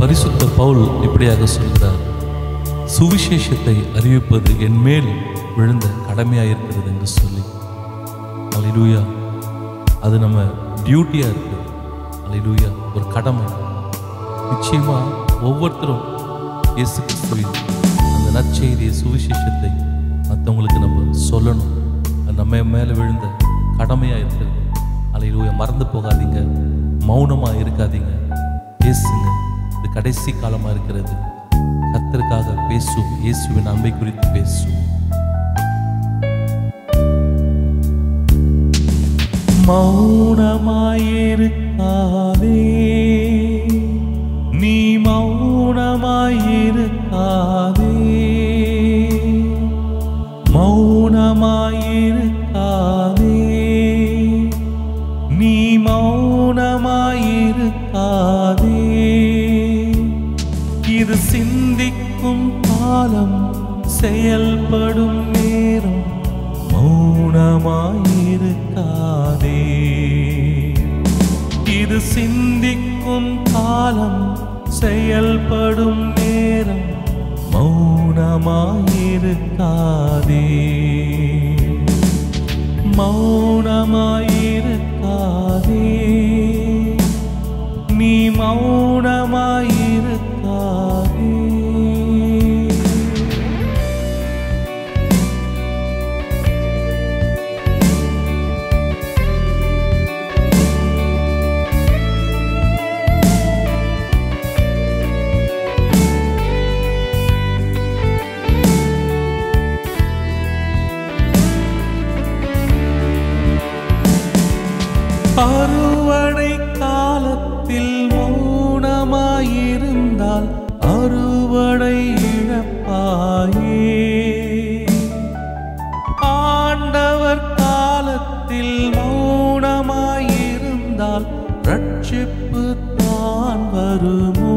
பரிசுத்த பவுல் இப்படியாக சொல்கிறார் சுவிசேஷத்தை அறிவிப்பது என் மேல் விழுந்த கடமையாயிருக்கிறது என்று சொல்லி அலையிலூயா அது நம்ம டியூட்டியாக இருக்குது அலையிலூயா ஒரு கடமை நிச்சயமா ஒவ்வொருத்தரும் இயேசு கிறிஸ்துவின் அந்த நற்செய்தியை சுவிசேஷத்தை மற்றவங்களுக்கு நம்ம சொல்லணும் அது நம்ம மேலே விழுந்த கடமையாக இருக்கிறது அலையிலூயா மறந்து போகாதீங்க மௌனமாக இருக்காதீங்க பேசுங்க இது கடைசி காலமாக இருக்கிறது கர்த்தருக்காக பேசும் இயேசுவின் அன்பை குறித்து பேசும் மௌனமாயிருக்காதே நீ மௌனமாயிருக்காதே மௌனமாயிருக்காதே நீ மௌனமாயிருக்காதே இது சிந்திக்கும் காலம் செயல்படும் நேரம் மௌனமாயிருக்காதே இது சிந்திக்கும் காலம் செயல்படும் நேரம் மௌனமாயிருக்காதே மௌனமாயிருக்காதே நீ மௌனமாயிருக்காதே அறுவடை காலத்தில் மௌனமாயிருந்தால் அறுவடை இழப்பாயே ஆண்டவர் காலத்தில் மௌனமாயிருந்தால் ரட்சிப்பு தான் வருமோ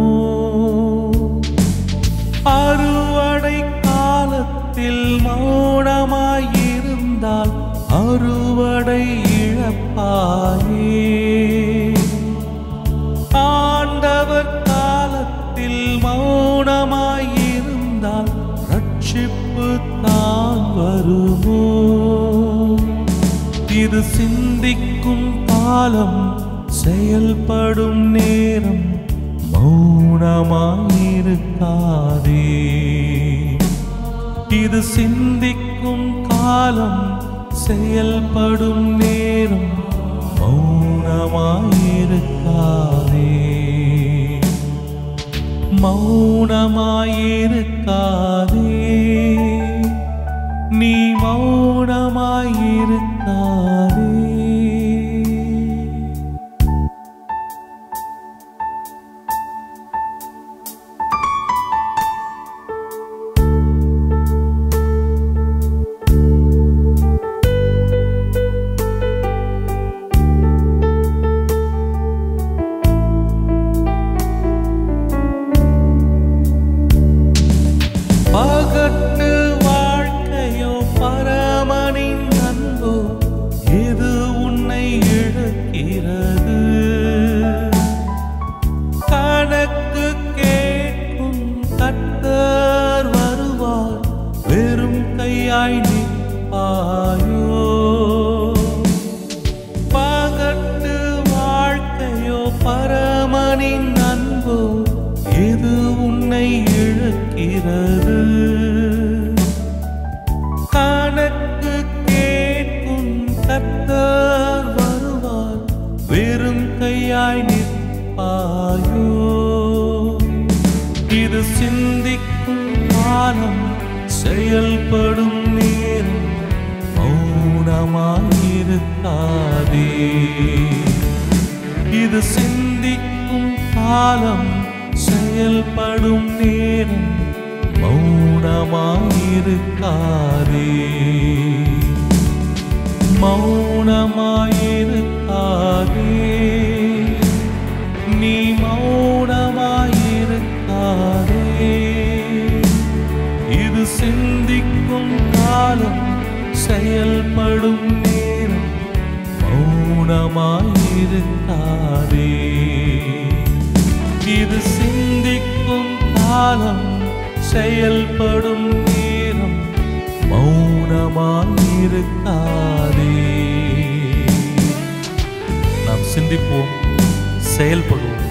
அறுவடை காலத்தில் மௌனமாயிருந்தால் அறுவடை இழப்பாயே ஆண்டவர் காலத்தில் மௌனமாயிருந்தால் ரட்சிப்பு தான் வருமோ இது சிந்திக்கும் காலம் செயல்படும் நேரம் மௌனமாயிருக்காதே இது சிந்திக்கும் காலம் செயல்படும் நேரம் மௌனமாயிருக்காதே மௌனமாயிருக்காதே நீ மௌனமாயிருக்காதே பகட்டு வாழ்க்கையோ பரமனின் அன்போ எது உன்னை இழக்கிறது கணக்கு கேட்கும் கர்த்தர் வருவார் வெறும் கையாய் நிற்பாயோ பகட்டு வாழ்க்கையோ பரமனின் அன்போ எது உன்னை இழக்கிறது கணக்கு கேட்கும் கர்த்தர் வருவார் வெறும் கையாய் நிற்பாயோ இது சிந்திக்கும் காலம் செயல்படும் நேரம் மௌனமாயிருக்காதே இது சிந்திக்கும் காலம் செயல்படும் நேரம் மௌனமாயிருக்காதே மௌனமாயிருக்காதே நீ மௌனமாயிருக்காதே இது சிந்திக்கும் காலம் செயல்படும் நேரம் மௌனமாயிருக்காதே இது சிந்திக்கும் காலம் செயல்படும் நேரம் மௌனமாயிருக்காதே நாம் சிந்திப்போம் செயல்படுவோம்